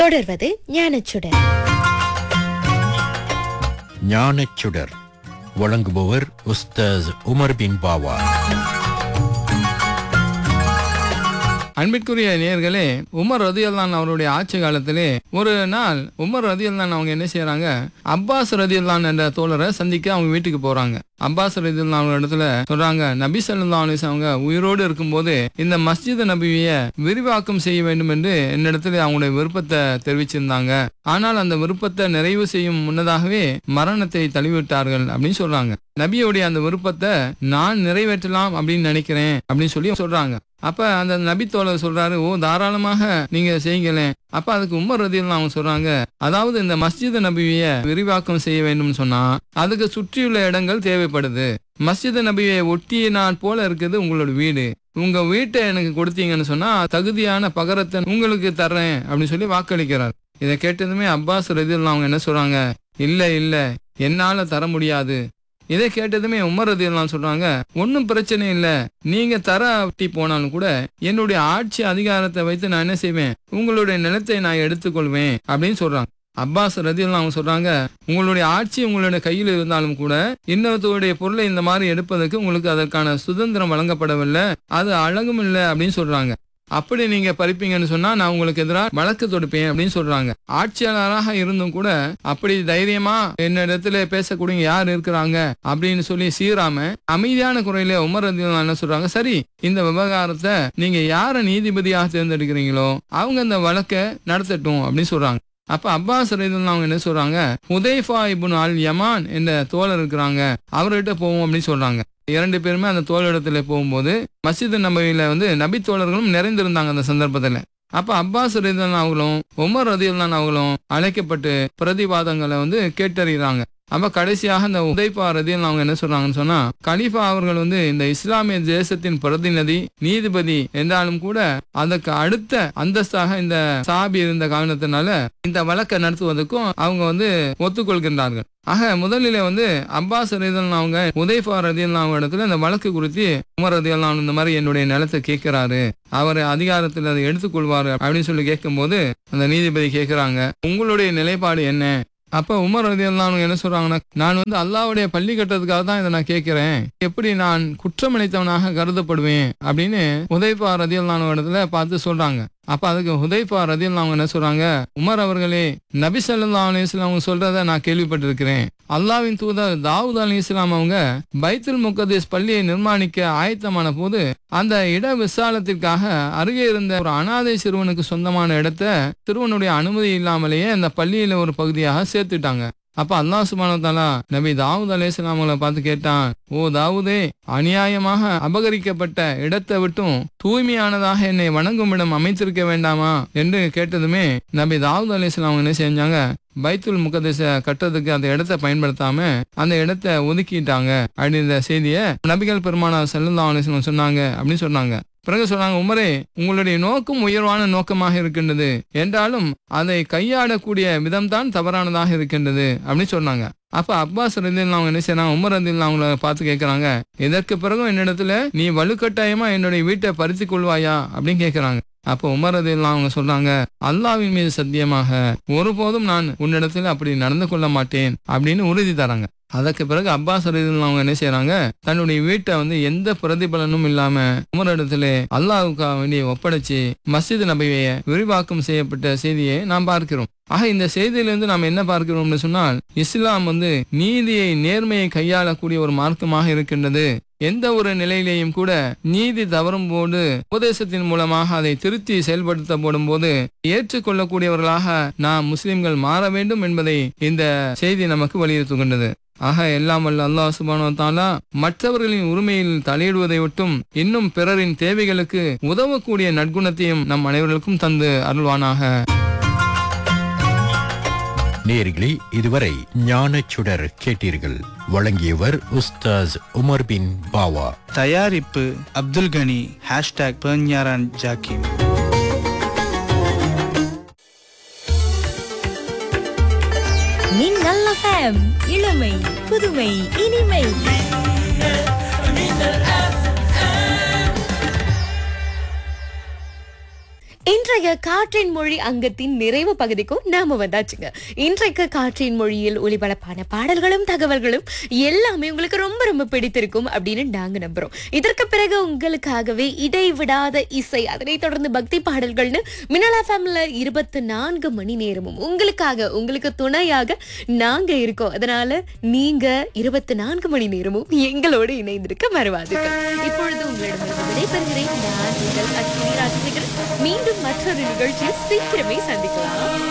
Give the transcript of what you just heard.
தொடர்வது ஞானச்சுடர் ஞானச்சுடர் வழங்குபவர் உஸ்தாஸ் உமர் பின் பாவா அன்பிற்குரிய நேயர்களே உமர் ரதியல்லான் அவருடைய ஆட்சி காலத்திலே ஒரு நாள் உமர் ரதியல்லான் அவங்க என்ன செய்யறாங்க அப்பாஸ் ரதியல்லான் என்ற தோழரை சந்திக்க அவங்க வீட்டுக்கு போறாங்க அப்பாஸ் ரதியல்லான் அவங்க இடத்துல சொல்றாங்க நபி சல்லா அலிஸ் அவங்க உயிரோடு இருக்கும்போது இந்த மஸ்ஜித் நபியை விரிவாக்கம் செய்ய வேண்டும் என்று என்னிடத்துல அவங்களுடைய விருப்பத்தை தெரிவிச்சிருந்தாங்க ஆனால் அந்த விருப்பத்தை நிறைவு செய்யும் முன்னதாகவே மரணத்தை தழுவிவிட்டார்கள் அப்படின்னு சொல்றாங்க நபியுடைய அந்த விருப்பத்தை நான் நிறைவேற்றலாம் அப்படின்னு நினைக்கிறேன் அப்படின்னு சொல்லி சொல்றாங்க அப்ப அந்த நபி தோழர் சொல்றாரு ஓ தாராளமாக நீங்க செய்யுங்களேன் அப்ப அதுக்கு உமர் ரதியில் அவங்க சொல்றாங்க அதாவது இந்த மஸ்ஜித் நபியை விரிவாக்கம் செய்ய வேண்டும் சொன்னா அதுக்கு சுற்றியுள்ள இடங்கள் தேவைப்படுது மஸ்ஜித் நபியை ஒட்டியினால் போல இருக்குது உங்களோட வீடு உங்க வீட்டை எனக்கு கொடுத்தீங்கன்னு சொன்னா தகுதியான பகரத்தை உங்களுக்கு தர்றேன் அப்படின்னு சொல்லி வாக்களிக்கிறார் இதை கேட்டதுமே அப்பாஸ் ரதியில் அவங்க என்ன சொல்றாங்க இல்ல இல்ல என்னால தர முடியாது இதை கேட்டதுமே உமர் ரதியெல்லாம் சொல்றாங்க ஒன்றும் பிரச்சனை இல்லை நீங்க தர ஒட்டி போனாலும் கூட என்னுடைய ஆட்சி அதிகாரத்தை வைத்து நான் என்ன செய்வேன் உங்களுடைய நிலத்தை நான் எடுத்துக்கொள்வேன் அப்படின்னு சொல்றாங்க அப்பாஸ் ரதியெல்லாம் அவங்க சொல்றாங்க உங்களுடைய ஆட்சி உங்களுடைய கையில் இருந்தாலும் கூட இன்னொருத்தருடைய பொருளை இந்த மாதிரி எடுப்பதற்கு உங்களுக்கு அதற்கான சுதந்திரம் வழங்கப்படவில்லை அது அழகும் இல்லை அப்படின்னு சொல்றாங்க அப்படி நீங்க பறிப்பீங்கன்னு சொன்னா நான் உங்களுக்கு எதிராக வழக்கு தொடுப்பேன் அப்படின்னு சொல்றாங்க ஆட்சியாளராக இருந்தும் கூட அப்படி தைரியமா என்னிடத்துல பேசக்கூடிய யார் இருக்கிறாங்க அப்படின்னு சொல்லி சீராம அமைதியான குறையில உமர் ரதியல்லாஹு என்ன சொல்றாங்க சரி இந்த விவகாரத்தை நீங்க யார நீதிபதியாக தேர்ந்தெடுக்கிறீங்களோ அவங்க இந்த வழக்கை நடத்தட்டும் அப்படின்னு சொல்றாங்க அப்ப அப்பாஸ் ரதியல்லாஹு அவங்க என்ன சொல்றாங்க ஹுதைஃபா இப்னு அல் யமான் என்ற தோழர் இருக்கிறாங்க அவர்கிட்ட போவோம் அப்படின்னு சொல்றாங்க இரண்டு பேருமே அந்த தோழிடத்துல போகும்போது மஸ்ஜித் நபவியில வந்து நபி தோழர்களும் நிறைந்திருந்தாங்க அந்த சந்தர்ப்பத்துல அப்ப அப்பாஸ் ரதியல்லான் அவங்களும் உமர் ரதியல்லான் அவங்களும் அழைக்கப்பட்டு பிரதிவாதங்களை வந்து கேட்டறிகிறாங்க அப்ப கடைசியாக இந்த உதைப்பா ரதியல் அவங்க என்ன சொல்றாங்கன்னு சொன்னா கலீஃபா அவர்கள் வந்து இந்த இஸ்லாமிய தேசத்தின் பிரதிநிதி நீதிபதி என்றாலும் கூட அதுக்கு அடுத்த அந்தஸ்தாக இந்த சாபி இருந்த காரணத்தினால இந்த வழக்கை நடத்துவதற்கும் அவங்க வந்து ஒத்துக்கொள்கின்றார்கள் ஆக முதலில் வந்து அப்பாஸ் ரதியல் அவங்க உதைஃபா ரதியல் அவங்க இடத்துல இந்த வழக்கு குறித்து உமர் ரதியல் இந்த மாதிரி என்னுடைய நிலத்தை கேட்கிறாரு அவர் அதிகாரத்தில் அதை எடுத்துக்கொள்வாரு அப்படின்னு சொல்லி கேட்கும்போது அந்த நீதிபதி கேட்கிறாங்க உங்களுடைய நிலைப்பாடு என்ன அப்ப உமர் ரதியல்லானு என்ன சொல்றாங்கன்னா நான் வந்து அல்லாவுடைய பள்ளி கட்டுறதுக்காக தான் இதை நான் கேட்கிறேன் எப்படி நான் குற்றமளித்தவனாக கருதப்படுவேன் அப்படின்னு உதைப்பா ரதியல்லானு இடத்துல பார்த்து சொல்றாங்க அப்ப அதுக்கு ஹுதைஃபா ரதியல் அவங்க என்ன சொல்றாங்க உமர் அவர்களே நபி சல்லா அலிஸ்லாம் அவங்க சொல்றத நான் கேள்விப்பட்டிருக்கிறேன் அல்லாவின் தூதர் தாவூத் அலி இஸ்லாம் அவங்க பைத்துல் முகதீஸ் பள்ளியை நிர்மாணிக்க ஆயத்தமான போது அந்த இட விசாலத்திற்காக அருகே இருந்த ஒரு அனாதை சிறுவனுக்கு சொந்தமான இடத்த சிறுவனுடைய அனுமதி இல்லாமலேயே அந்த பள்ளியில ஒரு பகுதியாக சேர்த்துட்டாங்க அப்ப அல்லாஹ் சுபானு தாலா நபி தாவூத் அலேஸ்லாம் அவங்கள பார்த்து கேட்டான் ஓ தாவூதே அநியாயமாக அபகரிக்கப்பட்ட இடத்தை விட்டும் தூய்மையானதாக என்னை வணங்கும் இடம் அமைத்திருக்க வேண்டாமா என்று கேட்டதுமே நபி தாவூத் அலேஸ்லாம் அவங்க என்ன செஞ்சாங்க பைத்துல் முகதேச கட்டுறதுக்கு அந்த இடத்த பயன்படுத்தாம அந்த இடத்த ஒதுக்கிட்டாங்க அப்படின்ற செய்திய நபிகள் பெருமானா செல்லல்லா அலிஸ்லாம் சொன்னாங்க அப்படின்னு சொன்னாங்க பிறகு சொன்னாங்க உமரே உங்களுடைய நோக்கம் உயர்வான நோக்கமாக இருக்கின்றது என்றாலும் அதை கையாடக்கூடிய விதம்தான் தவறானதாக இருக்கின்றது அப்படின்னு சொன்னாங்க அப்ப அப்பாஸ் ரதில் அவங்க என்ன செய்யறாங்க உமர் ரதில் அவங்கள பார்த்து கேட்கறாங்க இதற்கு பிறகும் என்னிடத்துல நீ வலுக்கட்டாயமா என்னுடைய வீட்டை பறித்து கொள்வாயா அப்படின்னு கேட்கறாங்க அப்போ உமர் ரதில் அவங்க சொல்றாங்க அல்லாவின் மீது சத்தியமாக ஒருபோதும் நான் உன்னிடத்துல அப்படி நடந்து கொள்ள மாட்டேன் அப்படின்னு உறுதி தராங்க அதற்கு பிறகு அப்பாஸ் ரதில் அவங்க என்ன செய்யறாங்க தன்னுடைய வீட்டை வந்து எந்த பிரதிபலனும் இல்லாம உமரிடத்துல அல்லாவுக்காக வேண்டி ஒப்படைச்சு மஸ்ஜித் நபியை விரிவாக்கம் செய்யப்பட்ட செய்தியை நாம் பார்க்கிறோம் ஆக இந்த செய்தியிலிருந்து நாம் என்ன பார்க்கிறோம்னு சொன்னால் இஸ்லாம் வந்து நீதியை நேர்மையை கையாளக்கூடிய ஒரு மார்க்கமாக இருக்கின்றது எந்த ஒரு நிலையிலேயும் கூட நீதி தவறும் போது உபதேசத்தின் மூலமாக அதை திருத்தி செயல்படுத்தப்படும் போது ஏற்றுக்கொள்ளக்கூடியவர்களாக நாம் முஸ்லிம்கள் மாற வேண்டும் என்பதை இந்த செய்தி நமக்கு வலியுறுத்துகின்றது ஆக எல்லாம் வல்ல அல்லாஹ் சுபானோ தாலா மற்றவர்களின் உரிமையில் தலையிடுவதை விட்டும் இன்னும் பிறரின் தேவைகளுக்கு உதவக்கூடிய நற்குணத்தையும் நம் அனைவர்களுக்கும் தந்து அருள்வானாக நேர்களே இதுவரை ஞானச்சுடர் கேட்டீர்கள் வழங்கியவர் உஸ்தாஸ் உமர் பின் பாவா தயாரிப்பு அப்துல் கனி ஹேஷ்டாக் பெர்ஞாரான் ஜாக்கிம் மின்னல் எஃப்எம் இளமை புதுமை இனிமை இன்று இன்றைய காற்றின் மொழி அங்கத்தின் நிறைவு பகுதிக்கும் நாம வந்தாச்சுங்க இன்றைக்கு காற்றின் மொழியில் ஒளிபரப்பான பாடல்களும் தகவல்களும் எல்லாமே உங்களுக்கு ரொம்ப ரொம்ப பிடித்திருக்கும் அப்படின்னு நாங்க நம்புறோம் இதற்கு பிறகு உங்களுக்காகவே இடைவிடாத இசை அதனை தொடர்ந்து பக்தி பாடல்கள்னு மினலா ஃபேமில இருபத்தி நான்கு மணி நேரமும் உங்களுக்காக உங்களுக்கு துணையாக நாங்க இருக்கோம் அதனால நீங்க இருபத்தி நான்கு மணி நேரமும் எங்களோடு இணைந்திருக்க மறவாதீர்கள் இப்பொழுது உங்களிடமிருந்து விடைபெறுகிறேன் நான் உங்கள் அஸ்வினி ராஜசேகரன் மீண்டும் மற்றொரு நிகழ்ச்சியில் சீக்கிரமே சந்திக்கலாம்